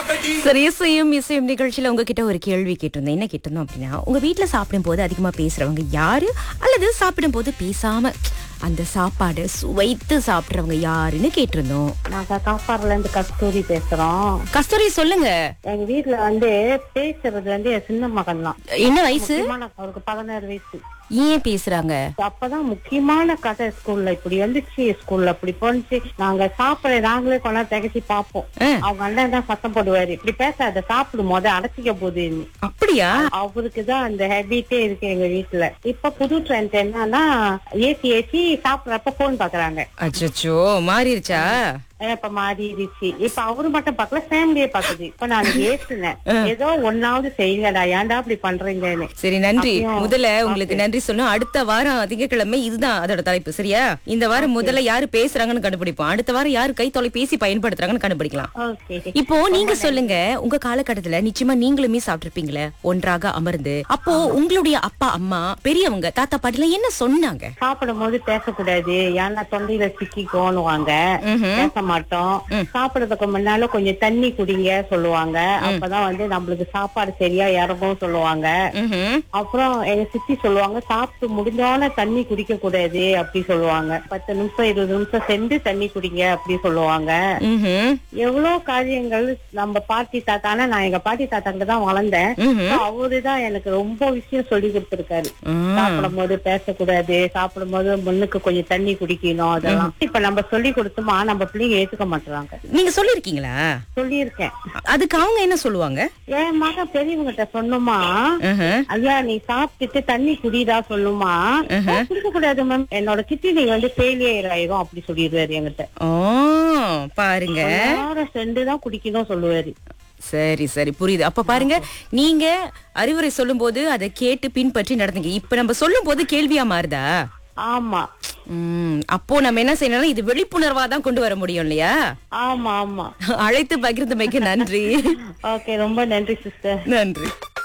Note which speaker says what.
Speaker 1: சரி இசையும் இசையும் நிகழ்ச்சியில உங்ககிட்ட ஒரு கேள்வி கேட்டிருந்தேன் என்ன கேட்டிருந்தோம் அப்படின்னா உங்க வீட்ல சாப்பிடும் போது அதிகமா பேசுறவங்க யாரு அல்லது சாப்பிடும் போது பேசாம அந்த சாப்பாடு சுவைத்து சாப்பிடுறவங்க யாருன்னு கேட்டிருந்தோம்
Speaker 2: நாங்க காப்பாடுல இருந்து கஸ்தூரி பேசுறோம்
Speaker 1: கஸ்தூரி சொல்லுங்க
Speaker 2: எங்க வீட்டுல வந்து பேசுறது வந்து என் சின்ன மகன் தான்
Speaker 1: என்ன வயசு
Speaker 2: முக்கியமான- அவருக்கு பதினாறு வயசு
Speaker 1: ஏன் பேசுறாங்க
Speaker 2: அப்பதான் முக்கியமான கதை ஸ்கூல்ல இப்படி வந்துச்சு ஸ்கூல்ல இப்படி போனுச்சு நாங்க சாப்பிட நாங்களே கொண்டா திகச்சு பார்ப்போம்
Speaker 1: ஆ.
Speaker 2: அவங்க அண்ணன் தான் சத்தம் போடுவாரு இப்படி பேசாத சாப்பிடும் போது அடைச்சிக்க போகுதுன்னு
Speaker 1: அப்படியா
Speaker 2: அவருக்கு தான் அந்த ஹேபிட்டே இருக்கு எங்க வீட்டுல இப்ப புது ட்ரெண்ட் என்னன்னா ஏசி ஏசி சாப்பிடறப்ப போன் பாக்குறாங்க
Speaker 1: அச்சோ மாறிடுச்சா
Speaker 2: இப்ப மாறிடுச்சு இப்ப அவரு மட்டும் பார்க்கல ஃபேமிலியே பாக்குது இப்ப நான் ஏசுனேன் ஏதோ ஒன்னாவது செய்யுங்கடா ஏன்டா அப்படி பண்றீங்கன்னு
Speaker 1: சரி நன்றி
Speaker 2: அப்பயும்
Speaker 1: முதல்ல உங்களுக்கு நன்றி சொன்னோம் அடுத்த வாரம் திங்கட்கிழமை இதுதான் அதோட தலைப்பு சரியா இந்த வாரம் முதல்ல யாரு பேசுறாங்கன்னு கண்டுபிடிப்போம் அடுத்த வாரம் யாரு கை தொலைபேசி பயன்படுத்துறாங்கன்னு கண்டுபிடிக்கலாம்
Speaker 2: ஓகே
Speaker 1: இப்போ நீங்க சொல்லுங்க உங்க காலகட்டத்துல நிச்சயமா நீங்களுமே சாப்பிட்டிருப்பீங்களே ஒன்றாக அமர்ந்து அப்போ உங்களுடைய அப்பா அம்மா பெரியவங்க தாத்தா பாட்டில என்ன சொன்னாங்க
Speaker 2: சாப்பிடும் போது பேசக்கூடாது ஏன்னா தொண்டையில சிக்கிக்கோணுவாங்க
Speaker 1: ம்ஹும்.
Speaker 2: பேச மாட்டோம் சாப்பிடறதுக்கு முன்னால கொஞ்சம் தண்ணி குடிங்க சொல்லுவாங்க அப்பதான் வந்து நம்மளுக்கு சாப்பாடு சரியா இறங்கும் சொல்லுவாங்க
Speaker 1: ம்ஹும்.
Speaker 2: அப்புறம் எங்க சித்தி சொல்லுவாங்க சாப்பிட்டு முடிஞ்சோன தண்ணி குடிக்க கூடாது அப்படி சொல்லுவாங்க பத்து நிமிஷம் இருபது நிமிஷம் சென்று தண்ணி குடிங்க அப்படி சொல்லுவாங்க
Speaker 1: ம்ஹும்.
Speaker 2: எவ்வளவு காரியங்கள் நம்ம பாட்டி தாத்தா ஆனா நான் எங்க பாட்டி தாத்தாங்க தான் வளர்ந்தேன்
Speaker 1: ம்ஹும்.
Speaker 2: அவருதான் எனக்கு ரொம்ப விஷயம் சொல்லி கொடுத்திருக்காரு
Speaker 1: ம்.
Speaker 2: சாப்பிடும் போது பேசக்கூடாது சாப்பிடும் போது முன்னுக்கு கொஞ்சம் தண்ணி குடிக்கணும் அதெல்லாம் இப்ப நம்ம சொல்லி கொடுத்தோமா நம்ம பிள்ளைங்க ஏத்துக்க மாட்டாங்க
Speaker 1: நீங்க சொல்லிருக்கீங்களா
Speaker 2: சொல்லியிருக்கேன்
Speaker 1: அதுக்கு அவங்க என்ன சொல்லுவாங்க
Speaker 2: என் மகன் பெரியவங்கிட்ட சொன்னோமா
Speaker 1: ம்ஹும்.
Speaker 2: ஐயா நீ சாப்பிட்டுட்டு தண்ணி குடிடா சொல்லுமா குடிக்க கூடாது மேம் என்னோட கிட்னி வந்து ஃபெயிலியர் ஆயிரும் அப்படி சொல்லிடுவாரு என்கிட்ட
Speaker 1: ஓ பாருங்க
Speaker 2: நேரம் சென்று தான் குடிக்கணும் சொல்லுவாரு
Speaker 1: சரி சரி புரியுது அப்ப பாருங்க நீங்க அறிவுரை சொல்லும்போது அதை கேட்டு பின்பற்றி நடந்தீங்க இப்ப நம்ம சொல்லும் போது கேள்வியா மாறுதா
Speaker 2: ஆமா
Speaker 1: உம் அப்போ நம்ம என்ன செய்யணும்னா இது விழிப்புணர்வா தான் கொண்டு வர முடியும் இல்லையா
Speaker 2: ஆமா ஆமா
Speaker 1: அழைத்து பகிர்ந்தமைக்கு நன்றி
Speaker 2: ஓகே ரொம்ப நன்றி சிஸ்டர்
Speaker 1: நன்றி